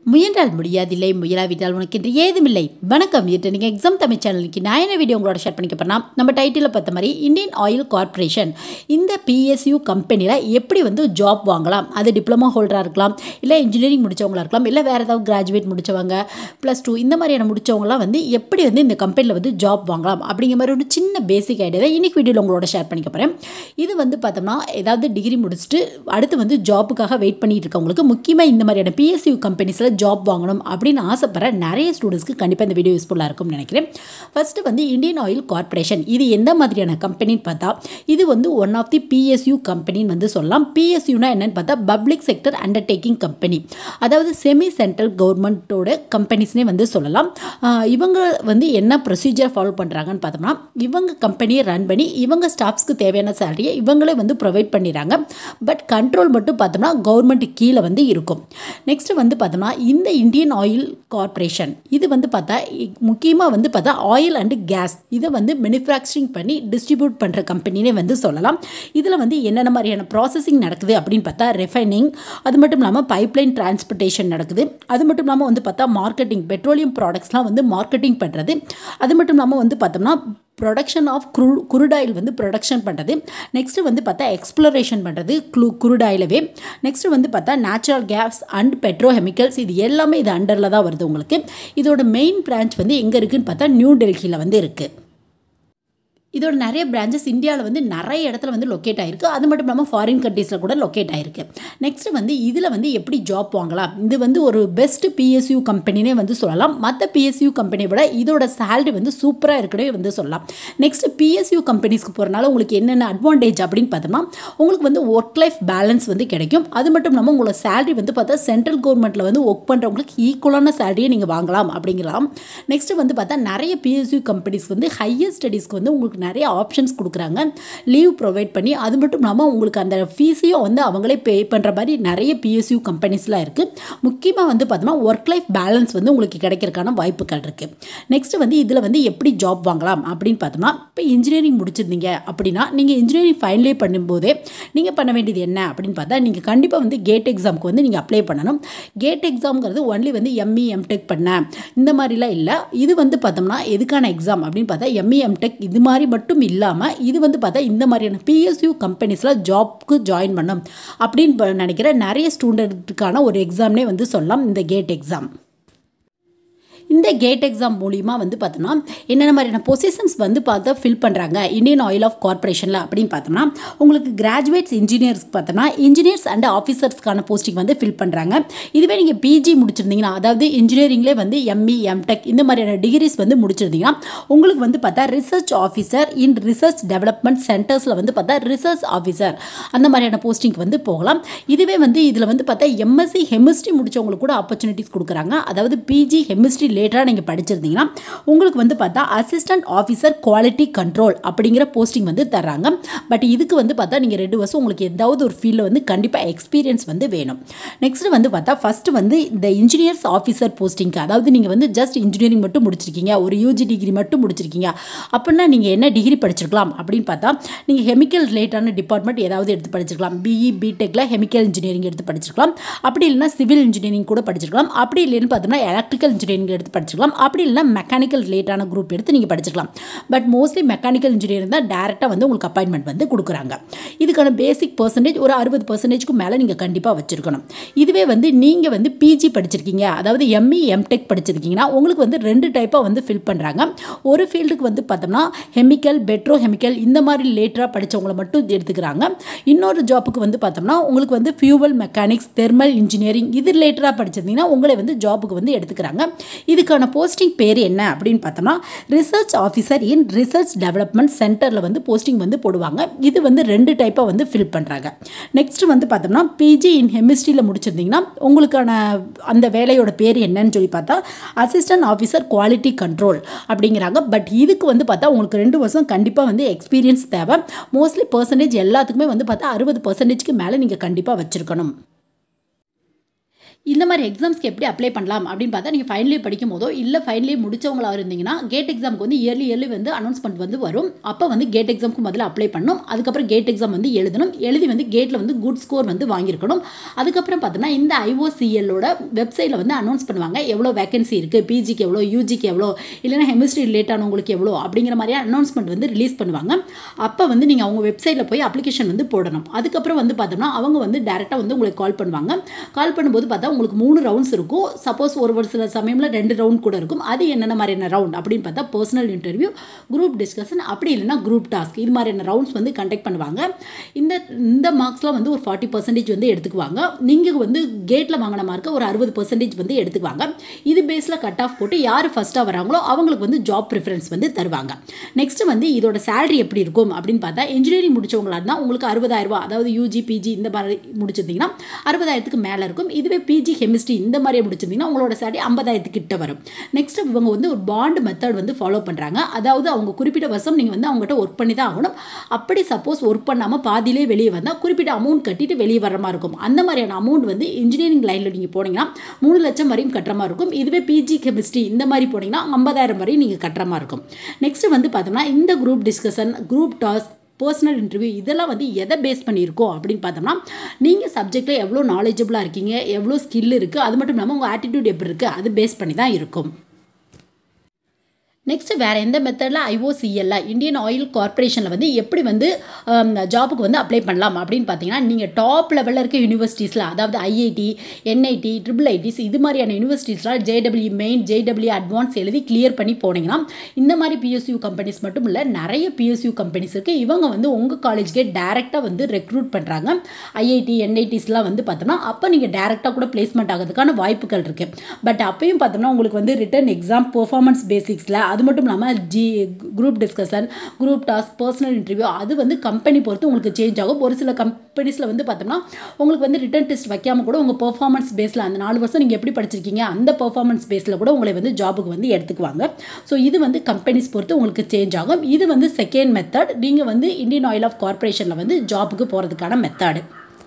முயன்றால் முடியாதில்லை முயலாவிட்டால் உனக்கு என்று ஏதுமில்லை வணக்கம் இன்று நீங்கள் எக்ஸாம் தமிழ் சேனலுக்கு நான் என்ன வீடியோ உங்களோட ஷேர் பண்ணிக்க போனால் நம்ம டைட்டிலில் பார்த்த மாதிரி இந்தியன் ஆயில் கார்ப்பரேஷன் இந்த பிஎஸ்யூ கம்பெனியில் எப்படி வந்து ஜாப் வாங்கலாம் அது டிப்ளமோ ஹோல்டராக இருக்கலாம் இல்லை இன்ஜினியரிங் முடித்தவங்களா இருக்கலாம் இல்லை வேறு ஏதாவது கிராஜுவேட் முடித்தவங்க ப்ளஸ் டூ இந்த மாதிரியான முடித்தவங்களாம் வந்து எப்படி வந்து இந்த கம்பெனியில் வந்து ஜாப் வாங்கலாம் அப்படிங்கிற மாதிரி ஒரு சின்ன பேசிக் ஐடியா தான் இன்றைக்கி வீடியோவில் உங்களோட ஷேர் பண்ணிக்க போகிறேன் இது வந்து பார்த்தோம்னா ஏதாவது டிகிரி முடிச்சுட்டு அடுத்து வந்து ஜாப்புக்காக வெயிட் பண்ணிட்டு இருக்கவங்களுக்கு முக்கியமாக இந்த மாதிரியான பிஎஸ்யூ கம்பெனிஸில் ஜாப் வாங்கணும் அப்படின்னு ஆசைப்படுற நிறைய ஸ்டூடெண்ட்ஸ்க்கு கண்டிப்பாக இந்த வீடியோ யூஸ்ஃபுல்லாக இருக்கும்னு நினைக்கிறேன் ஃபஸ்ட்டு வந்து இந்தியன் ஆயில் கார்ப்பரேஷன் இது எந்த மாதிரியான கம்பெனின்னு பார்த்தா இது வந்து ஒன் ஆஃப் தி பிஎஸ்யூ கம்பெனின்னு வந்து சொல்லலாம் பிஎஸ்யூனா என்னன்னு பார்த்தா பப்ளிக் செக்டர் அண்டர்டேக்கிங் கம்பெனி அதாவது செமி சென்ட்ரல் கவர்மெண்ட்டோட கம்பெனிஸ்னே வந்து சொல்லலாம் ஆஹ் இவங்க வந்து என்ன ப்ரொசீஜர் ஃபாலோ பண்ணுறாங்கன்னு பார்த்தோம்னா இவங்க கம்பெனியை ரன் பண்ணி இவங்க ஸ்டாஃப்ஸ்க்கு தேவையான சேலரியை இவங்களே வந்து ப்ரொவைட் பண்ணிடுறாங்க பட் கண்ட்ரோல் மட்டும் பார்த்தோம்னா கவர்மெண்ட் கீழே வந்து இருக்கும் நெக்ஸ்ட் வந்து பார்த்தோம்னா இந்த இந்தியன் ஆயில் கார்ப்பரேஷன் இது வந்து பார்த்தா முக்கியமாக வந்து பார்த்தா ஆயில் அண்டு கேஸ் இதை வந்து மேனுஃபேக்சரிங் பண்ணி டிஸ்ட்ரிபியூட் பண்ணுற கம்பெனினே வந்து சொல்லலாம் இதில் வந்து என்னென்ன மாதிரியான ப்ராசஸிங் நடக்குது அப்படின்னு பார்த்தா ரெஃபைனிங் அது மட்டும் இல்லாமல் பைப்லைன் டிரான்ஸ்போர்ட்டேஷன் நடக்குது அது மட்டும் இல்லாமல் வந்து பார்த்தா மார்க்கெட்டிங் பெட்ரோலியம் ப்ராடக்ட்ஸ்லாம் வந்து மார்க்கெட்டிங் பண்ணுறது அது மட்டும் இல்லாமல் வந்து பார்த்தோம்னா ப்ரொடக்ஷன் ஆஃப் குரு குருடாயில் வந்து ப்ரொடக்ஷன் பண்ணுறது நெக்ஸ்ட்டு வந்து பார்த்தா எக்ஸ்ப்ளரேஷன் பண்ணுறது குளு குருடாயிலவே நெக்ஸ்ட்டு வந்து பார்த்தா நேச்சுரல் கேஸ் அண்ட் பெட்ரோகெமிக்கல்ஸ் இது எல்லாமே இது அண்டரில் தான் வருது உங்களுக்கு இதோட மெயின் பிரான்ச் வந்து எங்கே இருக்குதுன்னு பார்த்தா நியூ டெல்லியில் வந்து இருக்குது இதோட நிறைய பிரான்ச்சஸ் இந்தியாவில் வந்து நிறைய இடத்துல வந்து லொக்கேட் ஆகிருக்கு அது மட்டும் இல்லாமல் ஃபாரின் கண்ட்ரீஸில் கூட லொக்கேட் ஆகிருக்கு நெக்ஸ்ட் வந்து இதில் வந்து எப்படி ஜாப் வாங்கலாம் இது வந்து ஒரு பெஸ்ட் பிஎஸ்யூ கம்பெனினே வந்து சொல்லலாம் மற்ற பிஎஸ்யூ கம்பெனியை விட இதோட சேலரி வந்து சூப்பராக இருக்கவே வந்து சொல்லலாம் நெக்ஸ்ட் பிஎஸ்யூ கம்பெனிஸ்க்கு போகிறனால உங்களுக்கு என்னென்ன அட்வான்டேஜ் அப்படின்னு பார்த்தோம்னா உங்களுக்கு வந்து ஒர்க் லைஃப் பேலன்ஸ் வந்து கிடைக்கும் அது மட்டும் இல்லாமல் உங்களோட சேலரி வந்து பார்த்தா சென்ட்ரல் கவர்மெண்ட்டில் வந்து ஒர்க் பண்ணுறவங்களுக்கு ஈக்குவலான சேலரியை நீங்கள் வாங்கலாம் அப்படிங்கலாம் நெக்ஸ்ட் வந்து பார்த்தா நிறைய பிஎஸ்யூ கம்பெனிஸ் வந்து ஹையர் ஸ்டடீஸ்க்கு வந்து உங்களுக்கு நிறைய ஆப்ஷன்ஸ் கொடுக்குறாங்க லீவ் ப்ரொவைட் பண்ணி அது மட்டும் இல்லாமல் உங்களுக்கு அந்த ஃபீஸையும் வந்து அவங்களே பே பண்ணுற மாதிரி நிறைய பிஎஸ்யூ கம்பெனிஸ்லாம் இருக்குது முக்கியமாக வந்து பார்த்தோம்னா ஒர்க் லைஃப் பேலன்ஸ் வந்து உங்களுக்கு கிடைக்கிறதுக்கான வாய்ப்புகள் இருக்குது நெக்ஸ்ட் வந்து இதில் வந்து எப்படி ஜாப் வாங்கலாம் அப்படின்னு பார்த்தோம்னா இப்போ இன்ஜினியரிங் முடிச்சிருந்தீங்க அப்படின்னா நீங்கள் இன்ஜினியரிங் ஃபைனலே பண்ணும்போதே நீங்கள் பண்ண வேண்டியது என்ன அப்படின்னு பார்த்தா நீங்கள் கண்டிப்பாக வந்து கேட் எக்ஸாமுக்கு வந்து நீங்கள் அப்ளை பண்ணணும் கேட் எக்ஸாம்ங்கிறது ஒன்லி வந்து எம்இ எம்டெக் பண்ண இந்த மாதிரிலாம் இல்லை இது வந்து பார்த்தோம்னா எதுக்கான எக்ஸாம் அப்படின்னு பார்த்தா எம்இ எம்டெக் இது மாதிரி மட்டும் இல்லாமல் இது வந்து பார்த்தா இந்த மாதிரியான பிஎஸ்யூ கம்பெனிஸில் ஜாப்க்கு ஜாயின் பண்ணும் அப்படின்னு நினைக்கிற நிறைய ஸ்டூடெண்ட்டுக்கான ஒரு எக்ஸாம்னே வந்து சொல்லலாம் இந்த கேட் எக்ஸாம் இந்த கேட் எக்ஸாம் மூலிமா வந்து பார்த்தோம்னா என்னென்ன மாதிரியான பொசிஷன்ஸ் வந்து பார்த்தா ஃபில் பண்ணுறாங்க இந்தியன் ஆயில் ஆஃப் கார்ப்பரேஷனில் அப்படின்னு பார்த்தோம்னா உங்களுக்கு கிராஜுவேட்ஸ் இன்ஜினியர்ஸ் பார்த்தோம்னா இன்ஜினியர்ஸ் அண்ட் ஆஃபீஸர்ஸ்க்கான போஸ்டிங் வந்து ஃபில் பண்ணுறாங்க இதுவே நீங்கள் பிஜி முடிச்சிருந்தீங்கன்னா அதாவது இன்ஜினியரிங்லேயே வந்து எம்இ எம்டெக் இந்த மாதிரியான டிகிரிஸ் வந்து முடிச்சிருந்தீங்கன்னா உங்களுக்கு வந்து பார்த்தா research officer in research development சென்டர்ஸில் வந்து பார்த்தா ரிசர்ச் ஆஃபீஸர் அந்த மாதிரியான போஸ்டிங்க்கு வந்து போகலாம் இதுவே வந்து இதில் வந்து பார்த்தா எம்எஸ்சி ஹெமிஸ்ட்ரி முடித்தவங்களுக்கு கூட ஆப்பர்ச்சுனிட்டிஸ் கொடுக்குறாங்க அதாவது பிஜி ஹெமிஸ்ட்ரி லேட்டராக நீங்கள் படிச்சிருந்தீங்கன்னா உங்களுக்கு வந்து பார்த்தா அசிஸ்டன்ட் ஆஃபீஸர் குவாலிட்டி கண்ட்ரோல் அப்படிங்கிற போஸ்டிங் வந்து தர்றாங்க பட் இதுக்கு வந்து பார்த்தா நீங்கள் ரெண்டு வருஷம் உங்களுக்கு ஏதாவது ஒரு ஃபீல்டில் வந்து கண்டிப்பாக எக்ஸ்பீரியன்ஸ் வந்து வேணும் நெக்ஸ்ட் வந்து பார்த்தா ஃபஸ்ட்டு வந்து இந்த இன்ஜினியர்ஸ் ஆஃபீஸர் போஸ்டிங்க்கு அதாவது நீங்கள் வந்து ஜஸ்ட் இன்ஜினியரிங் மட்டும் முடிச்சிருக்கீங்க ஒரு யூஜி டிகிரி மட்டும் முடிச்சிருக்கீங்க அப்படின்னா நீங்கள் என்ன டிகிரி படிச்சிருக்கலாம் அப்படின்னு பார்த்தா நீங்கள் கெமிக்கல் ரிலேட்டான டிபார்ட்மெண்ட் ஏதாவது எடுத்து படிச்சிருக்கலாம் பிஇ பிடெக்கில் கெமிக்கல் இன்ஜினியரிங் எடுத்து படிச்சிருக்கலாம் அப்படி இல்லைனா சிவில் இன்ஜினியரிங் கூட படிச்சிருக்கலாம் அப்படி இல்லைன்னு பார்த்தோம்னா எலக்ட்ரிக்கல் இன்ஜினியரிங் எடுத்து படிச்சிருக்கலாம் அப்படி இல்லைனா மெக்கானிக்கல் ரிலேட்டான குரூப் எடுத்து நீங்கள் படிச்சிருக்கலாம் பட் மோஸ்ட்லி மெக்கானிக்கல் இன்ஜினியரிங் தான் டேரெக்டாக வந்து உங்களுக்கு அப்பாயின்மெண்ட் வந்து கொடுக்குறாங்க இதுக்கான பேசிக் பர்சன்டேஜ் ஒரு அறுபது பர்சன்டேஜ்க்கு மேலே நீங்கள் கண்டிப்பாக வச்சுருக்கணும் இதுவே வந்து நீங்கள் வந்து பிஜி படிச்சிருக்கீங்க அதாவது எம்இ எம்டெக் படிச்சிருக்கீங்கன்னா உங்களுக்கு வந்து ரெண்டு டைப்பாக வந்து ஃபில் பண்ணுறாங்க ஒரு ஃபீல்டுக்கு வந்து பார்த்தோம்னா கெமிக்கல் பெட்ரோ கெமிக்கல் இந்த மாதிரி லேட்டராக படித்தவங்களை மட்டும் எடுத்துக்கிறாங்க இன்னொரு ஜாப்புக்கு வந்து பார்த்தோம்னா உங்களுக்கு வந்து ஃபியூவல் மெக்கானிக்ஸ் தெர்மல் இன்ஜினியரிங் இது ரிலேட்டடாக படிச்சிருந்தீங்கன்னா உங்களை வந்து ஜாபுக்கு வந்து எடுத்துக்கிறாங்க இதுக்கான போஸ்டிங் பேர் என்ன அப்படின்னு பார்த்தோம்னா research officer in research development சென்டரில் வந்து போஸ்டிங் வந்து போடுவாங்க இது வந்து ரெண்டு டைப்பாக வந்து ஃபில் பண்ணுறாங்க நெக்ஸ்ட் வந்து பார்த்தோம்னா பிஜி இன் ஹெமிஸ்ட்ரியில் முடிச்சிருந்தீங்கன்னா உங்களுக்கான அந்த வேலையோட பேர் என்னன்னு சொல்லி பார்த்தா அசிஸ்டன்ட் ஆஃபீஸர் குவாலிட்டி கண்ட்ரோல் அப்படிங்கிறாங்க பட் இதுக்கு வந்து பார்த்தா உங்களுக்கு ரெண்டு வருஷம் கண்டிப்பாக வந்து எக்ஸ்பீரியன்ஸ் தேவை மோஸ்ட்லி பர்சன்டேஜ் எல்லாத்துக்குமே வந்து பார்த்தா அறுபது பர்சன்டேஜ்க்கு மேலே நீங்கள் கண்டிப்பாக வச்சுருக்கணும் இந்த மாதிரி எக்ஸாம்ஸ்க்கு எப்படி அப்ளை பண்ணலாம் அப்படின்னு பார்த்தா நீங்கள் ஃபைனலி படிக்கும் போதோ இல்லை ஃபைனலி முடிச்சவங்களா இருந்தீங்கன்னா கேட் எக்ஸாமுக்கு வந்து இயர்லி இயர்லி வந்து அனௌன்ஸ்மெண்ட் வந்து வரும் அப்போ வந்து கேட் எக்ஸாமுக்கு முதல்ல அப்ளை பண்ணணும் அதுக்கப்புறம் கேட் எக்ஸாம் வந்து எழுதணும் எழுதி வந்து கேட்டில் வந்து குட் ஸ்கோர் வந்து வாங்கியிருக்கணும் அதுக்கப்புறம் பார்த்தோம்னா இந்த ஐஓசிஎல்லோட வெப்சைட்டில் வந்து அனௌன்ஸ் பண்ணுவாங்க எவ்வளோ வேகன்சி இருக்குது பிஜிக்கு எவ்வளோ யூஜிக்கு எவ்வளோ இல்லைனா ஹெமிஸ்ட்ரி ரிலேட்டானவங்களுக்கு எவ்வளோ அப்படிங்கிற மாதிரியான அனௌன்ஸ்மெண்ட் வந்து ரிலீஸ் பண்ணுவாங்க அப்போ வந்து நீங்கள் அவங்க வெப்சைட்டில் போய் அப்ளிகேஷன் வந்து போடணும் அதுக்கப்புறம் வந்து பார்த்தோம்னா அவங்க வந்து டேரெக்டாக வந்து உங்களுக்கு கால் பண்ணுவாங்க கால் பண்ணும்போது பார்த்தா உங்களுக்கு மூணு ரவுண்ட்ஸ் இருக்கும் சப்போஸ் ஒரு ஒரு சில சமயத்தில் ரெண்டு ரவுண்ட் கூட இருக்கும் அது என்னென்ன மாதிரியான ரவுண்ட் அப்படின்னு பார்த்தா பர்சனல் இன்டர்வியூ குரூப் டிஸ்கஷன் அப்படி இல்லைன்னா குரூப் டாஸ்க் இது மாதிரியான ரவுண்ட்ஸ் வந்து கண்டக்ட் பண்ணுவாங்க இந்த இந்த மார்க்ஸ்லாம் வந்து ஒரு ஃபார்ட்டி பர்சன்டேஜ் வந்து எடுத்துக்குவாங்க நீங்கள் வந்து கேட்டில் வாங்கின மார்க்கை ஒரு அறுபது பர்சன்டேஜ் வந்து எடுத்துக்குவாங்க இது பேஸில் கட் ஆஃப் போட்டு யார் ஃபஸ்ட்டாக வராங்களோ அவங்களுக்கு வந்து ஜாப் ப்ரிஃபரன்ஸ் வந்து தருவாங்க நெக்ஸ்ட் வந்து இதோட சேலரி எப்படி இருக்கும் அப்படின்னு பார்த்தா இன்ஜினியரிங் முடிச்சவங்களா இருந்தால் உங்களுக்கு அறுபதாயிரம் ரூபாய் அதாவது யூஜி பிஜி இந்த மாதிரி முடிச்சிருந்தீங்கன்னா அறுபதாயிரத்துக்கு மேலே இருக்கும் இதுவே பிஜி கெமிஸ்ட்ரி இந்த மாதிரி முடிச்சிருந்தீங்கன்னா உங்களோட சேலரி ஐம்பதாயிரத்துக்கு கிட்ட வரும் நெக்ஸ்ட் இவங்க வந்து ஒரு பாண்ட் மெத்தட் வந்து ஃபாலோ பண்ணுறாங்க அதாவது அவங்க குறிப்பிட்ட வருஷம் நீங்கள் வந்து அவங்ககிட்ட ஒர்க் பண்ணி தான் ஆகணும் அப்படி சப்போஸ் ஒர்க் பண்ணாமல் பாதியிலே வெளியே வந்தால் குறிப்பிட்ட அமௌண்ட் கட்டிட்டு வெளியே வர மாதிரி இருக்கும் அந்த மாதிரியான அமௌண்ட் வந்து இன்ஜினியரிங் லைனில் நீங்கள் போனீங்கன்னா மூணு லட்சம் வரையும் கட்டுற மாதிரி இருக்கும் இதுவே பிஜி கெமிஸ்ட்ரி இந்த மாதிரி போனீங்கன்னா ஐம்பதாயிரம் வரையும் நீங்கள் கட்டுற மாதிரி இருக்கும் நெக்ஸ்ட் வந்து பார்த்தோம்னா இந்த group discussion group task personal interview இதெல்லாம் வந்து எதை பேஸ் பண்ணியிருக்கோம் அப்படின்னு பார்த்தோம்னா நீங்கள் சப்ஜெக்டில் எவ்வளோ நாலேஜபிளாக இருக்கீங்க எவ்வளோ ஸ்கில் இருக்குது அது மட்டும் இல்லாமல் உங்கள் ஆட்டிடியூட் எப்படி இருக்குது அது பேஸ் பண்ணி தான் இருக்கும் நெக்ஸ்ட் வேறு எந்த மெத்தடில் ஐஓசிஎல்ல இந்தியன் ஆயில் கார்பரேஷனில் வந்து எப்படி வந்து ஜாபுக்கு வந்து அப்ளை பண்ணலாம் அப்படின்னு பார்த்தீங்கன்னா நீங்கள் டாப் லெவலில் இருக்க யூனிவர்சிட்டிஸில் அதாவது ஐஐடி என்ஐடி ட்ரிபிள் ஐடிஸ் இது மாதிரியான யூனிவர்சிட்டிஸில் ஜேடபிள்யூ மெயின் ஜேடபிள்யூ அட்வான்ஸ் எழுதி கிளியர் பண்ணி போனீங்கன்னா இந்த மாதிரி பிஎஸ்யூ கம்பெனிஸ் மட்டும் இல்லை நிறைய பிஎஸ்யூ கம்பெனிஸ் இருக்குது இவங்க வந்து உங்கள் காலேஜ்க்கே டேரெக்டாக வந்து ரெக்ரூட் பண்ணுறாங்க ஐஐடி என்ஐடிஸ்லாம் வந்து பார்த்தோம்னா அப்போ நீங்கள் டேரெக்டாக கூட பிளேஸ்மெண்ட் ஆகிறதுக்கான வாய்ப்புகள் இருக்குது பட் அப்பயும் பார்த்தோம்னா உங்களுக்கு வந்து ரிட்டன் எக்ஸாம் பெர்ஃபார்மன்ஸ் பேசிக்ஸில் அது மட்டும் இல்லாமல் G group discussion group task personal interview அது வந்து கம்பெனி பொறுத்து உங்களுக்கு சேஞ்ச் ஆகும் ஒரு சில கம்பெனிஸில் வந்து பார்த்தோம்னா உங்களுக்கு வந்து ரிட்டன் டெஸ்ட் வைக்காம கூட உங்கள் பெர்ஃபார்மன்ஸ் பேஸில் அந்த நாலு வருஷம் நீங்கள் எப்படி படிச்சிருக்கீங்க அந்த பெர்ஃபார்மன்ஸ் பேஸில் கூட உங்களை வந்து ஜாபுக்கு வந்து எடுத்துக்குவாங்க ஸோ இது வந்து கம்பெனிஸ் பொறுத்து உங்களுக்கு சேஞ்ச் ஆகும் இது வந்து செகண்ட் மெத்தட் நீங்கள் வந்து இந்தியன் ஆயில் ஆஃப் கார்பரேஷனில் வந்து ஜாபுக்கு போகிறதுக்கான மெத்தடு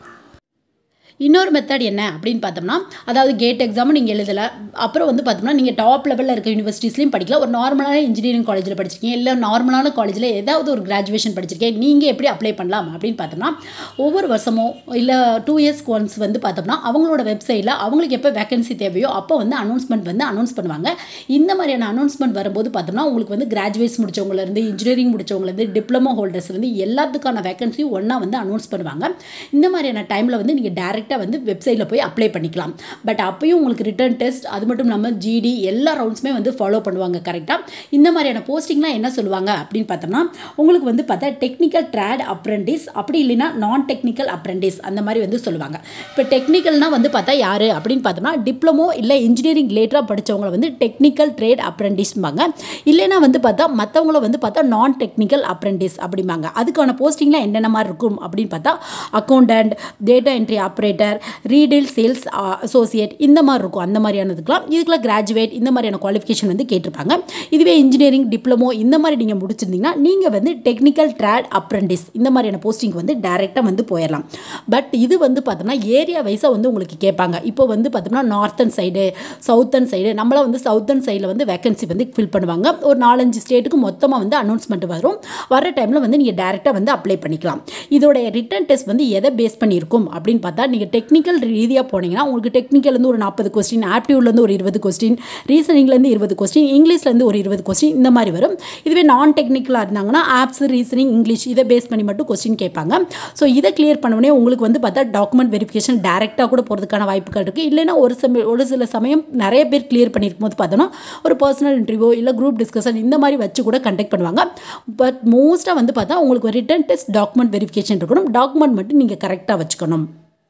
இன்னொரு மெத்தட் என்ன அப்படின்னு பார்த்தோம்னா அதாவது கேட் எக்ஸாமும் நீங்கள் எழுதலை அப்புறம் வந்து பார்த்தோம்னா நீங்கள் டாப் லெவலில் இருக்க யூனிவர்சிட்டிஸ்லையும் படிக்கலாம் ஒரு நார்மலான இன்ஜினியரிங் காலேஜில் படிச்சிருக்கீங்க இல்லை நார்மலான காலேஜில் ஏதாவது ஒரு கிராஜுவேஷன் படிச்சிருக்கேன் நீங்கள் எப்படி அப்ளை பண்ணலாம் அப்படின்னு பார்த்தோம்னா ஒவ்வொரு வருஷமோ இல்லை டூ இயர்ஸ்க்கு ஒன்ஸ் வந்து பார்த்தோம்னா அவங்களோட வெப்சைட்டில் அவங்களுக்கு எப்போ வேகன்சி தேவையோ அப்போ வந்து அனௌன்ஸ்மெண்ட் வந்து அனௌன்ஸ் பண்ணுவாங்க இந்த மாதிரியான அனௌன்ஸ்மெண்ட் வரும்போது பார்த்தோம்னா உங்களுக்கு வந்து கிராஜுவேட்ஸ் முடிச்சவங்கலேருந்து இன்ஜினியரிங் முடிச்சவங்கலேருந்து டிப்ளமோ ஹோல்டர்ஸ் வந்து எல்லாத்துக்கான வேகன்சி ஒன்றா வந்து அனௌன்ஸ் பண்ணுவாங்க இந்த மாதிரியான டைமில் வந்து நீங்கள் டேரெக்டாக வந்து வெப்சைட்டில் போய் அப்ளை பண்ணிக்கலாம் பட் அப்பயும் உங்களுக்கு ரிட்டர்ன் டெஸ்ட் அது மட்டும் இல்லாமல் ஜிடி எல்லா ரவுண்ட்ஸுமே வந்து ஃபாலோ பண்ணுவாங்க கரெக்டாக இந்த மாதிரியான போஸ்டிங்லாம் என்ன சொல்லுவாங்க அப்படின்னு பார்த்தோம்னா உங்களுக்கு வந்து பார்த்தா டெக்னிக்கல் ட்ரேட் அப்ரெண்டிஸ் அப்படி இல்லைன்னா நான் டெக்னிக்கல் அப்ரெண்டிஸ் அந்த மாதிரி வந்து சொல்லுவாங்க இப்போ டெக்னிக்கல்னால் வந்து பார்த்தா யார் அப்படின்னு பார்த்தோம்னா டிப்ளமோ இல்லை இன்ஜினியரிங் லேட்டராக படித்தவங்கள வந்து டெக்னிக்கல் ட்ரேட் அப்ரெண்டிஸ்பாங்க இல்லைன்னா வந்து பார்த்தா மற்றவங்கள வந்து பார்த்தா நான் டெக்னிக்கல் அப்ரெண்டிஸ் அப்படிம்பாங்க அதுக்கான போஸ்டிங்லாம் என்னென்ன மாதிரி இருக்கும் அப்படின்னு பார்த்தா accountant data entry operator retail sales associate இந்த மாதிரி இருக்கும் அந்த மாதிரியானதுக்கெலாம் இதுக்கெல்லாம் கிராஜுவேட் இந்த மாதிரியான குவாலிஃபிகேஷன் வந்து கேட்டிருப்பாங்க இதுவே இன்ஜினியரிங் டிப்ளமோ இந்த மாதிரி நீங்கள் முடிச்சிருந்தீங்கன்னா நீங்கள் வந்து டெக்னிக்கல் ட்ரேட் அப்ரெண்டிஸ் இந்த மாதிரியான போஸ்டிங் வந்து டைரெக்டாக வந்து போயிடலாம் பட் இது வந்து பார்த்தோம்னா ஏரியா வைஸாக வந்து உங்களுக்கு கேட்பாங்க இப்போ வந்து பார்த்தோம்னா நார்த்தன் சைடு சவுத்தன் சைடு நம்மளாம் வந்து சவுத்தன் சைடில் வந்து வேகன்சி வந்து ஃபில் பண்ணுவாங்க ஒரு நாலஞ்சு ஸ்டேட்டுக்கு மொத்தமாக வந்து அனௌன்ஸ்மெண்ட் வரும் வர டைமில் வந்து நீங்கள் டேரெக்டாக வந்து அப்ளை பண்ணிக்கலாம் இதோட ரிட்டன் டெஸ்ட் வந்து எதை பேஸ் பண்ணியிருக்கும் அப்படின்னு பார்த்தா நீங்கள் டெக்னிக்கல் ரீதியாக போனீங்கன்னா உங்களுக்கு டெக்னிக்கல்லேருந்து ஒரு நாற்பது கொஸ்டின் ஆப்டியூட்லேருந்து ஒரு இருபது கொஸ்டின் ரீசனிங்லேருந்து இருபது கொஸ்டின் இங்கிலீஷ்லேருந்து ஒரு இருபது கொஸ்டின் இந்த மாதிரி வரும் இதுவே நான் டெக்னிக்கலாக இருந்தாங்கன்னா ஆப்ஸ் ரீசனிங் இங்கிலீஷ் இதை பேஸ் பண்ணி மட்டும் கொஸ்டின் கேட்பாங்க ஸோ இதை கிளியர் பண்ணோடனே உங்களுக்கு வந்து பார்த்தா டாக்குமெண்ட் வெரிஃபிகேஷன் டேரெக்டாக கூட போகிறதுக்கான வாய்ப்புகள் இருக்குது இல்லைன்னா ஒரு சமயம் ஒரு சில சமயம் நிறைய பேர் கிளியர் பண்ணியிருக்கும் போது பார்த்தோன்னா ஒரு பர்சனல் இன்டர்வியூ இல்லை குரூப் டிஸ்கஷன் இந்த மாதிரி வச்சு கூட கண்டக்ட் பண்ணுவாங்க பட் மோஸ்ட்டாக வந்து பார்த்தா உங்களுக்கு ரிட்டன் டெஸ்ட் டாக்குமெண்ட் வெரிஃபிகேஷன் இருக்கணும் டாக்குமெண்ட் மட்டும் நீங்கள் கரெக்டாக வச்சுக்கணும்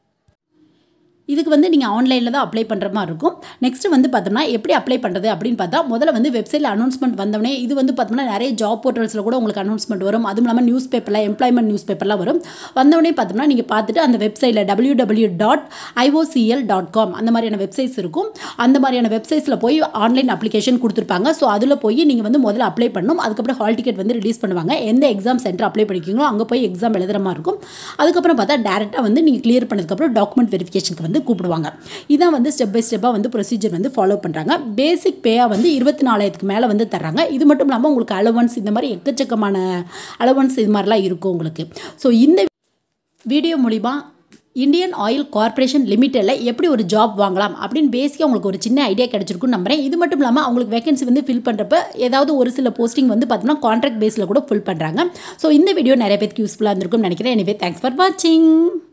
இதுக்கு வந்து நீங்கள் ஆன்லைனில் தான் அப்ளை பண்ணுற மாதிரி இருக்கும் நெக்ஸ்ட் வந்து பார்த்தோம்னா எப்படி அப்ளை பண்ணுறது அப்படின்னு பார்த்தா முதல்ல வந்து வெப்சைட்டில் அனௌன்ஸ்மெண்ட் வந்தோடனே இது வந்து பார்த்தோம்னா நிறைய ஜாப் போர்ட்டல்ஸில் கூட உங்களுக்கு அனௌன்ஸ்மெண்ட் வரும் அதுவும் இல்லாமல் நியூஸ் பேப்பரில் எம்ப்ளாய்மெண்ட் நியூஸ் பேப்பர்லாம் வரும் வந்தோடனே பார்த்தோம்னா நீங்கள் பார்த்துட்டு அந்த வெப்சைட்டில் W W dot IOCL dot com அந்த மாதிரியான வெப்சைட்ஸ் இருக்கும் அந்த மாதிரியான வெப்சைட்ஸில் போய் ஆன்லைன் அப்ளிகேஷன் கொடுத்துருப்பாங்க ஸோ அதில் போய் நீங்கள் வந்து முதல்ல அப்ளை பண்ணணும் அதுக்கப்புறம் ஹால் டிக்கெட் வந்து ரிலீஸ் பண்ணுவாங்க எந்த எக்ஸாம் சென்டர் அப்ளை பண்ணிக்கிங்களோ அங்கே போய் எக்ஸாம் எழுதுற மாதிரி இருக்கும் அதுக்கப்புறம் பார்த்தா டேரெக்டாக வந்து நீங்கள் கிளியர் பண்ணதுக்கப்புறம் டாக்குமெண்ட் வெரிஃபிகேஷனுக்கு வந்து வந்து கூப்பிடுவாங்க இதான் வந்து ஸ்டெப் பை ஸ்டெப்பாக வந்து ப்ரொசீஜர் வந்து ஃபாலோ பண்ணுறாங்க பேசிக் பேயாக வந்து இருபத்தி நாலாயிரத்துக்கு மேலே வந்து தர்றாங்க இது மட்டும் இல்லாமல் உங்களுக்கு அலவன்ஸ் இந்த மாதிரி எக்கச்சக்கமான அலவன்ஸ் இது மாதிரிலாம் இருக்கும் உங்களுக்கு ஸோ இந்த வீடியோ மூலிமா இந்தியன் ஆயில் கார்ப்பரேஷன் லிமிட்டடில் எப்படி ஒரு ஜாப் வாங்கலாம் அப்படின்னு பேசிக்காக உங்களுக்கு ஒரு சின்ன ஐடியா கிடச்சிருக்குன்னு நம்புறேன் இது மட்டும் இல்லாமல் அவங்களுக்கு வேகன்சி வந்து ஃபில் பண்ணுறப்ப ஏதாவது ஒரு சில போஸ்டிங் வந்து பார்த்தோம்னா கான்ட்ராக்ட் பேஸில் கூட ஃபில் பண்ணுறாங்க ஸோ இந்த வீடியோ நிறைய பேருக்கு யூஸ்ஃபுல்லாக இருந்திருக்கும்னு நினைக்கிறேன் எனவே தேங்க்ஸ் ஃபார் வாட்சிங்